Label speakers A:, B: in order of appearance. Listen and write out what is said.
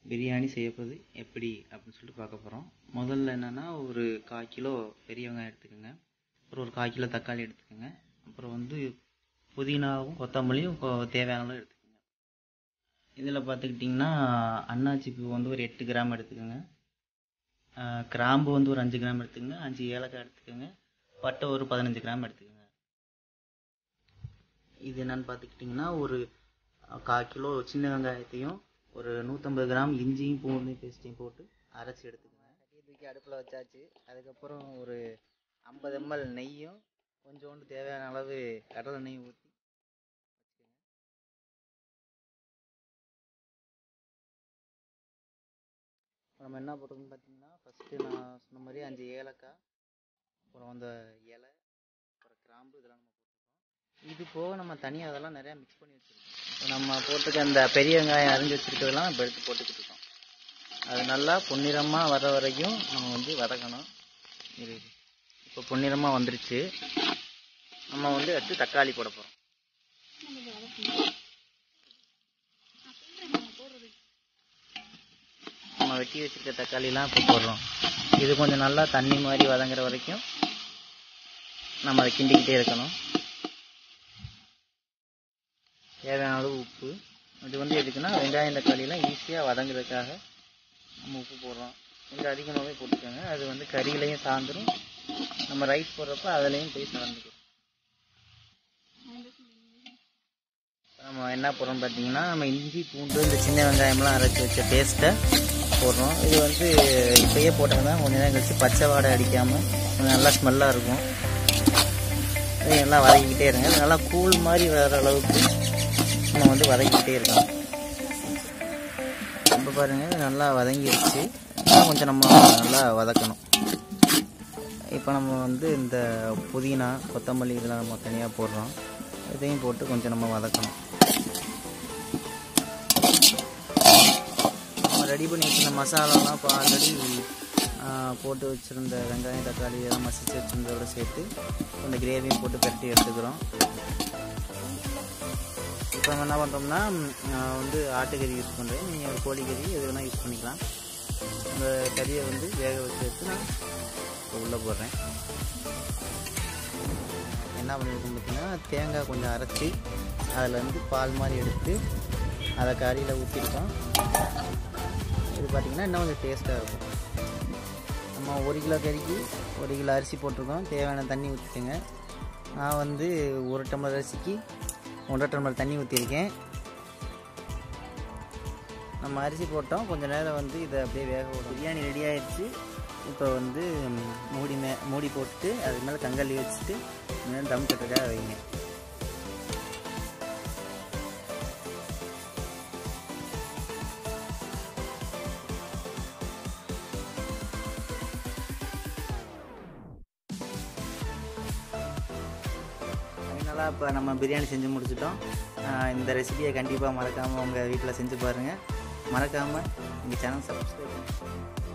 A: பிரியாணி செய்யப்போது எப்படி அப்படின்னு சொல்லிட்டு பார்க்க போகிறோம் முதல்ல என்னென்னா ஒரு கால் கிலோ பெரிய வெங்காயம் எடுத்துக்கோங்க அப்புறம் ஒரு கால் கிலோ தக்காளி எடுத்துக்கோங்க அப்புறம் வந்து புதினாவும் கொத்தமல்லியும் கொ- தேவையான அளவு எடுத்துக்கோங்க இதில் பார்த்துக்கிட்டிங்கன்னா அன்னாச்சி பூ வந்து ஒரு எட்டு கிராம் எடுத்துக்கோங்க ஆஹ் கிராம்பு வந்து ஒரு அஞ்சு கிராம் எடுத்துக்கோங்க அஞ்சு ஏலக்காய் எடுத்துக்கோங்க பட்டை ஒரு பதினஞ்சு கிராம் எடுத்துக்கோங்க இது என்னன்னு பார்த்துக்கிட்டிங்கன்னா ஒரு கால் கிலோ சின்ன வெங்காயத்தையும் ஒரு நூற்றம்பது கிராம் இஞ்சியும் பூண்டு பேஸ்ட்டையும் போட்டு அரைச்சி எடுத்துக்கோங்க தட்டியை தூக்கி அடுப்பில் வச்சாச்சு அதுக்கப்புறம் ஒரு ஐம்பது எம்எல் நெய்யும் கொஞ்சோண்டு தேவையான அளவு கடலை நெய் ஊற்றி நம்ம என்ன போட்டிருக்கோம்னு பார்த்தீங்கன்னா ஃபஸ்ட்டு நான் சொன்ன மாதிரி அஞ்சு ஏலக்காய் அப்புறம் அந்த இலை அப்புறம் கிராம்பு இதெல்லாம் நம்ம போட்டிருக்கோம் இது போக நம்ம தனியாக அதெல்லாம் நிறையா மிக்ஸ் பண்ணி வச்சுருக்கோம் இப்போ நம்ம போட்டுக்க அந்த பெரிய வெங்காயம் அரிஞ்சு வச்சுருக்கிறதெல்லாம் இப்போ எடுத்து போட்டுக்கிட்டு இருக்கோம் அது நல்லா பொன்னிறமாக வர வரைக்கும் நம்ம வந்து வதக்கணும் இது இப்போ பொன்னிறமாக வந்துருச்சு நம்ம வந்து அடுத்து தக்காளி போட போகிறோம் நம்ம வெட்டி வச்சிருக்க தக்காளிலாம் இப்போ போடுறோம் இது கொஞ்சம் நல்லா தண்ணி மாதிரி வதங்குற வரைக்கும் நம்ம அதை கிண்டிக்கிட்டே இருக்கணும் தேவையான அளவு உப்பு இது வந்து எதுக்குன்னா வெங்காயம் தக்காளிலாம் ஈஸியாக வதங்குறதுக்காக நம்ம உப்பு போடுறோம் கொஞ்சம் அதிகமாகவே போட்டுக்கோங்க அது வந்து கறியிலையும் சார்ந்துரும் நம்ம ரைஸ் போடுறப்ப அதுலேயும் போய் சார்ந்துக்கும் நம்ம என்ன போடுறோம் பார்த்தீங்கன்னா நம்ம இஞ்சி பூண்டு இந்த சின்ன வெங்காயம்லாம் அரைச்சி வச்ச பேஸ்ட்டை போடுறோம் இது வந்து இப்பயே போட்டோம்னா கொஞ்ச நேரம் கழிச்சு பச்சை வாடை அடிக்காமல் கொஞ்சம் நல்லா ஸ்மெல்லாக இருக்கும் இதை நல்லா வதக்கிக்கிட்டே இருங்க இது நல்லா கூழ் மாதிரி வர அளவுக்கு நம்ம வந்து வதக்கிக்கிட்டே இருக்கணும் இப்போ பாருங்க இது நல்லா வதங்கிருச்சு இன்னும் கொஞ்சம் நம்ம நல்லா வதக்கணும் இப்போ நம்ம வந்து இந்த புதினா கொத்தமல்லி இதெல்லாம் நம்ம தனியாக போடுறோம் இதையும் போட்டு கொஞ்சம் நம்ம வதக்கணும் நம்ம ரெடி பண்ணி வச்சிருந்த மசாலாலாம் இப்போ ஆல்ரெடி போட்டு வச்சுருந்த வெங்காயம் தக்காளி இதெல்லாம் மசிச்சு வச்சுருந்ததோட சேர்த்து அந்த கிரேவியும் போட்டு பெரட்டி எடுத்துக்கிறோம் இப்போ நம்ம என்ன பண்ணுறோம்னா நான் வந்து ஆட்டுக்கறி யூஸ் பண்ணுறேன் நீங்கள் கோழிக்கறி எது வேணால் யூஸ் பண்ணிக்கலாம் அந்த கறியை வந்து வேக வச்சு எடுத்து நான் இப்போ உள்ளே போடுறேன் என்ன பண்ணியிருக்கோம் பார்த்தீங்கன்னா தேங்காய் கொஞ்சம் அரைச்சி அதில் வந்து பால் மாதிரி எடுத்து அதை கறியில் ஊற்றிருக்கோம் இது பார்த்திங்கன்னா இன்னும் கொஞ்சம் டேஸ்ட்டாக இருக்கும் நம்ம ஒரு கிலோ கறிக்கு ஒரு கிலோ அரிசி போட்டிருக்கோம் தேவையான தண்ணி ஊற்றிக்கோங்க நான் வந்து ஒரு டம்ளர் அரிசிக்கு ஒன்றரை டம்ளர் தண்ணி ஊற்றிருக்கேன் நம்ம அரிசி போட்டோம் கொஞ்ச நேரம் வந்து இதை அப்படியே வேக விடும் பிரியாணி ரெடி ஆயிடுச்சு இப்போ வந்து ம், மூடி மே மூடி போட்டுட்டு அது மேலே கங்கல்லி வச்சுட்டு மேலே தம் கட்டுறதுக்காக வைங்க ஃபைனலாக இப்போ நம்ம பிரியாணி செஞ்சு முடிச்சிட்டோம் ஆஹ் இந்த ரெசிபியை கண்டிப்பாக மறக்காமல் உங்கள் வீட்டில் செஞ்சு பாருங்கள் மறக்காமல் எங்கள் சேனல் சப்ஸ்கிரைப் பண்ணுங்கள்